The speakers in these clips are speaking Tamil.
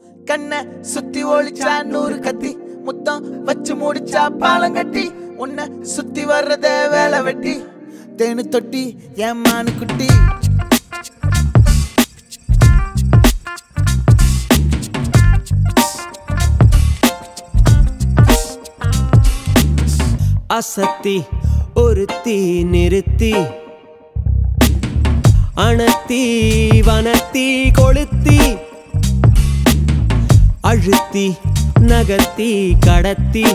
கண்ண சுத்தி ஒளிச்சா நூறு கத்தி முத்தம் வச்சு முடிச்சா பாலம் கட்டி உன்னை சுத்தி வர்றத வேலை வெட்டி தேனு தொட்டி என் மானு குட்டி அசத்தி ஒருத்தி நிறுத்தி அணத்தி வனத்தி கொளுத்தி அழுத்தி நகர்த்தி கடத்தி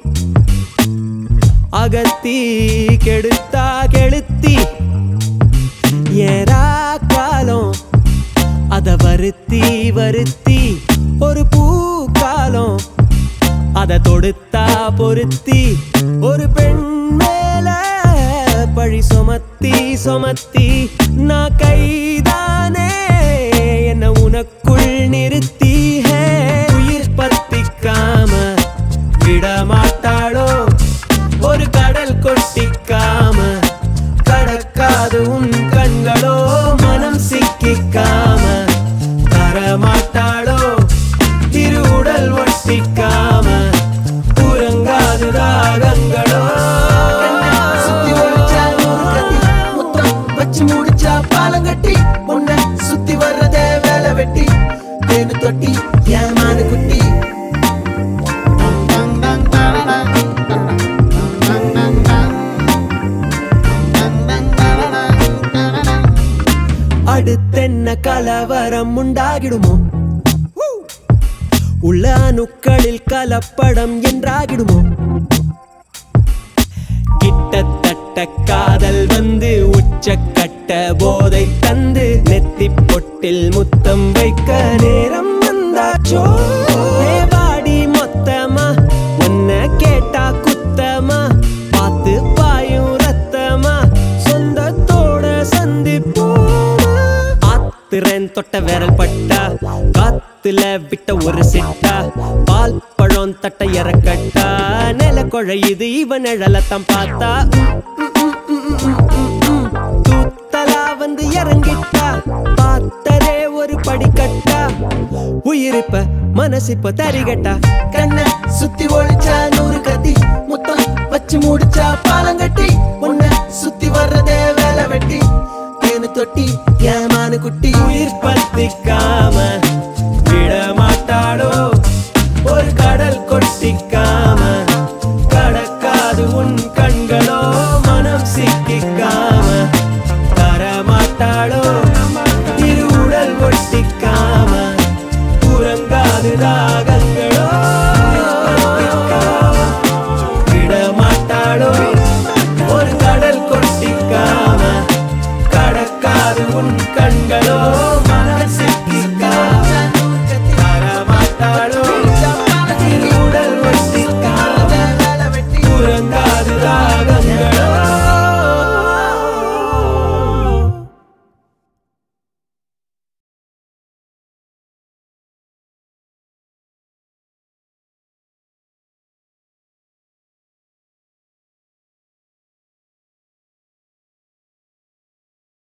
அகத்தி கெடுத்தா கெளுத்தி ஏரா காலம் அத வருத்தி வருத்தி ஒரு பூக்காலம் அத தொடுத்தா பொருத்தி ஒரு பெண் மேல பழி சுமத்தி சுமத்தி நான் கைதானே என்ன உனக்குள் நிறுத்தி ஹே, உயிர் பத்திக்காம விட மாட்டாளோ ஒரு கடல் கொட்டிக்காம கடக்காது உன் கண்களோ மனம் சிக்கிக்காம தரமாட்டாளோ திரு உடல் ஒட்டிக்காம உறங்காது ராகங்களோ சுத்தி ஒளிச்சா நூறு கத்தி முத்தம் வச்சு முடிச்சா பாலம் கட்டி உன்னை சுத்தி வர்றத வேலை வெட்டி தேனு தொட்டி என் மானு குட்டி அடுத்தென்ன கலவரம் உண்டாகிடுமோ உள்ள அணுக்களில் கலப்படம் என்றாகிடுமோ கிட்டத்தட்ட காதல் வந்து உச்சக்கட்ட போதை தந்து நெத்தி பொட்டில் முத்தம் வைக்க நேரம் வந்தாச்சோ ஏ வாடி மொத்தமா உன்னை கேட்டா குத்தமா பார்த்து பாயும் ரத்தமா சொந்தத்தோட சந்திப்போமா ஆத்துறேன் தொட்ட விரல் பட்டா காத்துல விட்ட ஒரு சிட்டா பால் பழம் தட்ட இறக்கட்டா நில குழையுது இவன் நிழலத்தான் பார்த்தா தூத்தலா வந்து இறங்கிட்டா பார்த்ததே ஒரு படிக்கட்டா உயிரிப்ப மனசிப்ப தரிகட்டா கண்ண சுத்தி ஒளிச்சா நூறு கத்தி முத்தம் வச்சு முடிச்சா பாலம் கட்டி உன்னை சுத்தி வர்றதே வேலை வெட்டி தேனு தொட்டி என் மானு குட்டி உயிர் பத்திக்காம விட மாட்டாளோ ஒரு கடல் கொட்டி